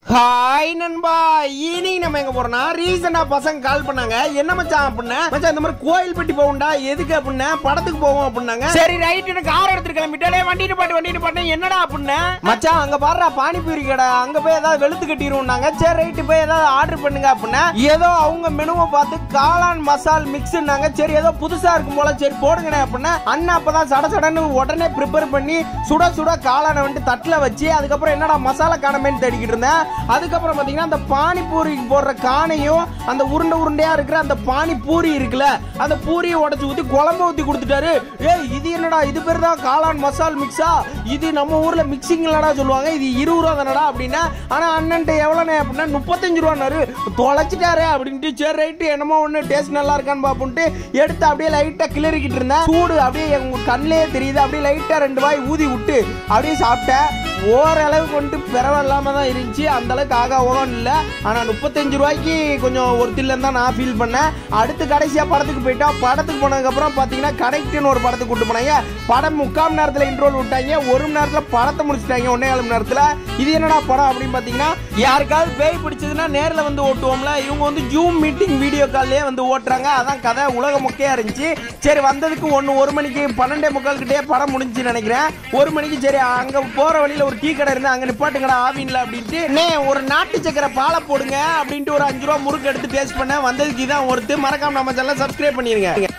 hi நண்பா இனி நம்ம எங்க போறோம்னா ரீசெண்டா பசங்க கால் பண்ணாங்க என்ன மச்சான் அப்படின்னா மச்சான் இந்த மாதிரி கோயில்பட்டி போகும்டா எதுக்கு அப்படின்னா படத்துக்கு போவோம் அப்படின்னாங்க சரி ரைட் கார் எடுத்து கிளம்பிட்டாலே வண்டிட்டு பாட்டு வண்டிட்டு பாட்டு என்னடா அப்படின்னா மச்சான் அங்க பாடுறா பானிபூரி கடை அங்க போய் ஏதாவது வெளுத்து கட்டிடுவோம்னாங்க சரி ரைட்டு போய் ஏதாவது ஆர்டர் பண்ணுங்க அப்படின்னா ஏதோ அவங்க மெனுவை பார்த்து காளான் மசால் மிக்ஸ்னாங்க சரி ஏதோ புதுசா இருக்கும் போல சரி போடுங்கண்ணே அப்படின்னா அண்ணா அப்பதான் சட சடன்னு உடனே ப்ரிப்பேர் பண்ணி சுட சுட காளானை வந்துட்டு தட்டில் வச்சு அதுக்கப்புறம் என்னடா மசாலா காணமேன்னு தேடிக்கிட்டு இருந்தேன் அதுக்கப்புறம் பார்த்தீங்கன்னா அந்த பானிபூரிக்கு போடுற காணையும் அந்த உருண்டை உருண்டையா இருக்கிற அந்த பானிபூரி இருக்குல்ல அந்த பூரியை உடச்சி ஊற்றி குழம்பு ஊற்றி கொடுத்துட்டாரு ஏய் இது என்னடா இது பேர் தான் காளான் மசால் மிக்ஸா இது நம்ம ஊர்ல மிக்சிங் இல்லடா சொல்லுவாங்க இது இருபது ரூபா தானடா அப்படின்னா ஆனா அண்ணன்ட்ட எவ்வளோண்ணே அப்படின்னா முப்பத்தஞ்சு ரூபான்னாரு தொலைச்சிட்டாரு அப்படின்ட்டு சரி ரைட்டு என்னமோ ஒன்று டேஸ்ட் நல்லா இருக்கான்னு பாப்புன்ட்டு எடுத்து அப்படியே லைட்டாக கிளறிக்கிட்டு இருந்தேன் சூடு அப்படியே உங்க கண்ணிலே தெரியுது அப்படியே லைட்டாக ரெண்டு வாய் ஊதி விட்டு அப்படியே சாப்பிட்டேன் ஓரளவுக்கு வந்துட்டு பரவாயில்லாம தான் இருந்துச்சு அந்த அளவுக்கு ஆகா ஓகன் இல்லை ஆனால் முப்பத்தஞ்சு ரூபாய்க்கு கொஞ்சம் ஒரு தில்லன்னு தான் நான் ஃபீல் பண்ணேன் அடுத்து கடைசியாக படத்துக்கு போயிட்டா படத்துக்கு போனதுக்கப்புறம் பார்த்தீங்கன்னா கனெக்ட்னு ஒரு படத்துக்கு கூட்டு போனாங்க படம் முக்கால் மணி நேரத்தில் இன்ட்ரோல் விட்டாங்க ஒரு மணி நேரத்தில் படத்தை முடிச்சிட்டாங்க ஒன்னே கால் மணி நேரத்தில் இது என்னடா படம் அப்படின்னு பார்த்தீங்கன்னா யாருக்காவது பேய் பிடிச்சதுன்னா நேரில் வந்து ஓட்டுவோம்ல இவங்க வந்து ஜூம் மீட்டிங் வீடியோ கால்லே வந்து ஓட்டுறாங்க அதான் கதை உலக முக்கையா இருந்துச்சு சரி வந்ததுக்கு ஒன்று ஒரு மணிக்கு பன்னெண்டே முக்கால் கிட்டே படம் முடிஞ்சுன்னு நினைக்கிறேன் ஒரு மணிக்கு சரி அங்கே போகிற வழியில் ஒரு டீ கடை இருந்து அங்கே நிப்பாட்டுங்கடா ஆவின்ல அப்படின்ட்டு நே ஒரு நாட்டு சக்கரை பாலை போடுங்க அப்படின்ட்டு ஒரு அஞ்சு ரூபா முறுக்கு எடுத்து டேஸ்ட் பண்ணேன் வந்ததுக்கு இதான் ஒருத்து மறக்காம நம்ம சேனலை சப்ஸ்கிரைப் பண்ணிருங்க